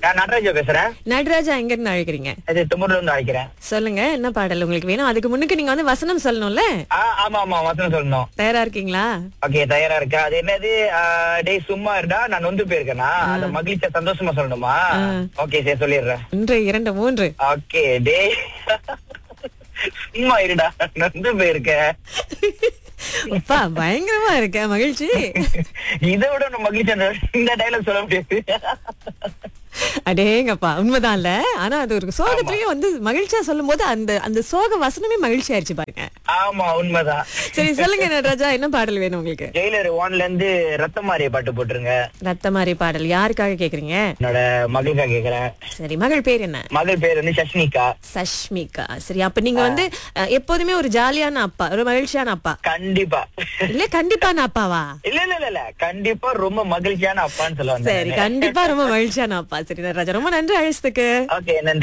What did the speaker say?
நான் நடராஜா பேசுறேன் நடராஜா எங்க இருந்து அழைக்கிறீங்க இது துமுர்ல இருந்து அழைக்கிறேன் சொல்லுங்க என்ன பாடல் உங்களுக்கு வேணும் அதுக்கு முன்னுக்கு நீங்க வந்து வசனம் சொல்லணும்ல ஆ ஆமா ஆமா வசனம் சொல்லணும் தயாரா இருக்கீங்களா ஓகே தயாரா இருக்கா அது என்னது ஆ, டேய் சும்மா இருடா நான் நொந்து போயிருக்கேனா அந்த மகிழ்ச்சியா சந்தோஷமா சொல்லணுமா ஓகே சரி சொல்லிடுறேன் ஒன்று இரண்டு மூன்று ஓகே டேய் சும்மா இருடா நொந்து போயிருக்க அப்பா பயங்கரமா இருக்க மகிழ்ச்சி இதை விட நான் மகிழ்ச்சியா இந்த டைலாக் சொல்ல முடியாது அடேங்கப்பா உண்மைதான் இல்ல ஆனா அது ஒரு சோகத்திலயும் வந்து மகிழ்ச்சியா சொல்லும் போது அந்த அந்த சோக வசனமே மகிழ்ச்சி ஆயிடுச்சு பாருங்க ஆமா உண்மைதான் சரி சொல்லுங்க நடராஜா என்ன பாடல் வேணும் உங்களுக்கு ஜெயிலர் ஒன்ல இருந்து ரத்த மாறிய பாட்டு போட்டுருங்க ரத்த மாதிரி பாடல் யாருக்காக கேக்குறீங்க என்னோட மகளுக்கா கேக்குறேன் சரி மகள் பேர் என்ன மகள் பேர் வந்து சஷ்மிகா சஷ்மிகா சரி அப்ப நீங்க வந்து அஹ், எப்போதுமே ஒரு ஜாலியான அப்பா ஒரு மகிழ்ச்சியான அப்பா கண்டிப்பா இல்ல கண்டிப்பான அப்பாவா இல்ல இல்ல இல்ல இல்ல கண்டிப்பா ரொம்ப மகிழ்ச்சியான அப்பான்னு சொல்லுவாங்க சரி கண்டிப்பா ரொம்ப மகிழ்ச்சியான அப்பா சரி நடராஜா ரொம்ப நன்றி அழைச்சதுக்கு ஓகே நன்றி